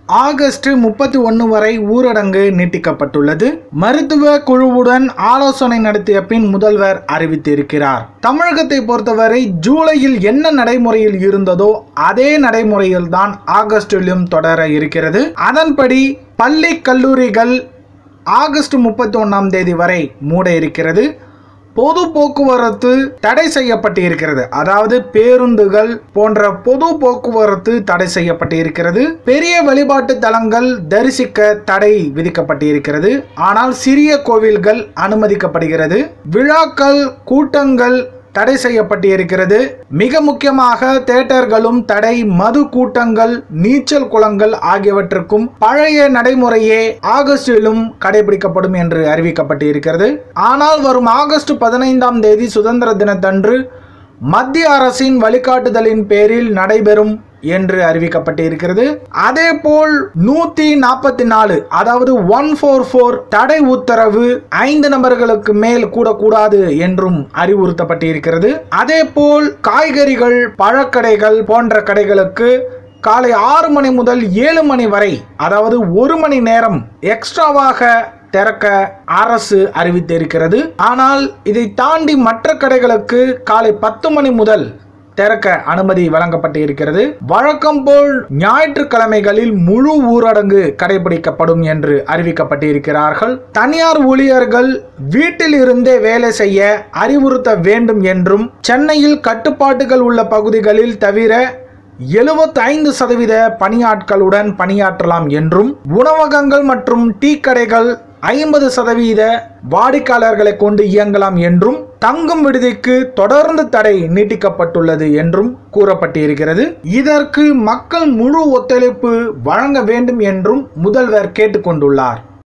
August முப்பத்தி ஒன்று வரை ஊரடங்கு நீட்டிக்கப்பட்டுள்ளது மருத்துவ குழுவுடன் ஆலோசனை நடத்திய பின் முதல்வர் அறிவித்திருக்கிறார் தமிழகத்தை பொறுத்தவரை ஜூலையில் என்ன நடைமுறையில் இருந்ததோ அதே நடைமுறையில் தான் ஆகஸ்டிலும் தொடர இருக்கிறது அதன்படி பள்ளி கல்லூரிகள் ஆகஸ்ட் முப்பத்தி ஒன்றாம் தேதி வரை மூட இருக்கிறது பொது போக்குவரத்து தடை செய்யப்பட்டு இருக்கிறது அதாவது பேருந்துகள் போன்ற பொது போக்குவரத்து தடை செய்யப்பட்டு இருக்கிறது பெரிய வழிபாட்டு தலங்கள் தரிசிக்க தடை விதிக்கப்பட்டு இருக்கிறது ஆனால் சிறிய கோவில்கள் அனுமதிக்கப்படுகிறது விழாக்கள் கூட்டங்கள் தடை செய்யப்பட்டு இருக்கிறது மிக முக்கியமாக தேட்டர்களும் தடை மது கூட்டங்கள் நீச்சல் குளங்கள் ஆகியவற்றுக்கும் பழைய நடைமுறையே ஆகஸ்டிலும் கடைபிடிக்கப்படும் என்று அறிவிக்கப்பட்டு இருக்கிறது ஆனால் வரும் ஆகஸ்ட் பதினைந்தாம் தேதி சுதந்திர தினத்தன்று மத்திய அரசின் வழிகாட்டுதலின் பேரில் நடைபெறும் என்று அறிவிக்கப்பட்டு இருக்கிறது அதே போல் நூத்தி நாற்பத்தி நாலு அதாவது ஒன் ஃபோர் ஃபோர் தடை உத்தரவு ஐந்து நபர்களுக்கு மேல் கூடக்கூடாது என்றும் அறிவுறுத்தப்பட்டு இருக்கிறது அதே போல் காய்கறிகள் பழக்கடைகள் போன்ற கடைகளுக்கு காலை ஆறு மணி முதல் ஏழு மணி வரை அதாவது ஒரு மணி நேரம் எக்ஸ்ட்ராவாக திறக்க அரசு அறிவித்திருக்கிறது ஆனால் இதை தாண்டி மற்ற கடைகளுக்கு காலை பத்து மணி முதல் திறக்க அனுமதி வழங்கப்பட்டு இருக்கிறது வழக்கம் போல் ஞாயிற்றுக்கிழமைகளில் முழு ஊரடங்கு கடைபிடிக்கப்படும் என்று அறிவிக்கப்பட்டிருக்கிறார்கள் தனியார் ஊழியர்கள் வீட்டில் இருந்தே வேலை செய்ய அறிவுறுத்த வேண்டும் என்றும் சென்னையில் கட்டுப்பாட்டுகள் உள்ள பகுதிகளில் தவிர எழுபத்தைந்து சதவீத பணியாட்களுடன் பணியாற்றலாம் என்றும் உணவகங்கள் மற்றும் டீ கடைகள் ஐம்பது சதவீத வாடிக்கையாளர்களை கொண்டு இயங்கலாம் என்றும் தங்கும் விடுதிக்கு தொடர்ந்து தடை நீட்டிக்கப்பட்டுள்ளது என்றும் கூறப்பட்டிருக்கிறது இதற்கு மக்கள் முழு ஒத்துழைப்பு வழங்க வேண்டும் என்றும் முதல்வர் கேட்டுக்கொண்டுள்ளார்